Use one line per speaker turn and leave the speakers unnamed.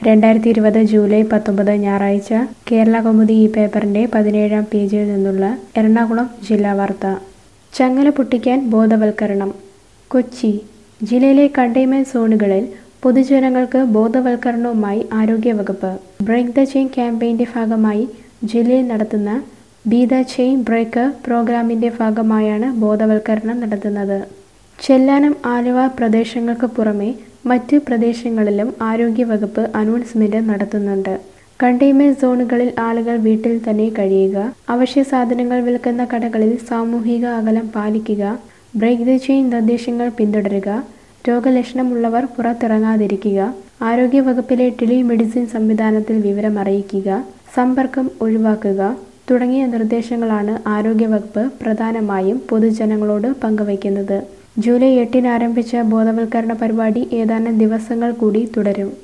രണ്ടായിരത്തി ഇരുപത് ജൂലൈ പത്തൊമ്പത് ഞായറാഴ്ച കേരള കൗമുദി ഈ പേപ്പറിന്റെ പതിനേഴാം പേജിൽ നിന്നുള്ള എറണാകുളം ജില്ലാ വാർത്ത ചങ്ങല പൊട്ടിക്കാൻ ബോധവൽക്കരണം കൊച്ചി ജില്ലയിലെ കണ്ടെയ്ൻമെന്റ് സോണുകളിൽ പൊതുജനങ്ങൾക്ക് ബോധവൽക്കരണവുമായി ആരോഗ്യവകുപ്പ് ബ്രേക്ക് ദ ചെയിൻ ക്യാമ്പയിന്റെ ഭാഗമായി ജില്ലയിൽ നടത്തുന്ന ബി ദ ചെയിൻ ബ്രേക്കർ പ്രോഗ്രാമിന്റെ ഭാഗമായാണ് ബോധവൽക്കരണം നടത്തുന്നത് ചെല്ലാനം ആലുവ പ്രദേശങ്ങൾക്ക് പുറമെ മറ്റ് പ്രദേശങ്ങളിലും ആരോഗ്യവകുപ്പ് അനൗൺസ്മെന്റ് നടത്തുന്നുണ്ട് കണ്ടെയ്ൻമെന്റ് സോണുകളിൽ ആളുകൾ വീട്ടിൽ തന്നെ കഴിയുക അവശ്യ സാധനങ്ങൾ വിൽക്കുന്ന കടകളിൽ സാമൂഹിക അകലം പാലിക്കുക ബ്രേക്ക് ദ ചെയിൻ നിർദ്ദേശങ്ങൾ പിന്തുടരുക രോഗലക്ഷണമുള്ളവർ പുറത്തിറങ്ങാതിരിക്കുക ആരോഗ്യവകുപ്പിലെ ടെലിമെഡിസിൻ സംവിധാനത്തിൽ വിവരം അറിയിക്കുക സമ്പർക്കം ഒഴിവാക്കുക തുടങ്ങിയ നിർദ്ദേശങ്ങളാണ് ആരോഗ്യവകുപ്പ് പ്രധാനമായും പൊതുജനങ്ങളോട് പങ്കുവയ്ക്കുന്നത് ജൂലൈ എട്ടിന് ആരംഭിച്ച ബോധവൽക്കരണ പരിപാടി ഏതാനും ദിവസങ്ങൾ കൂടി തുടരും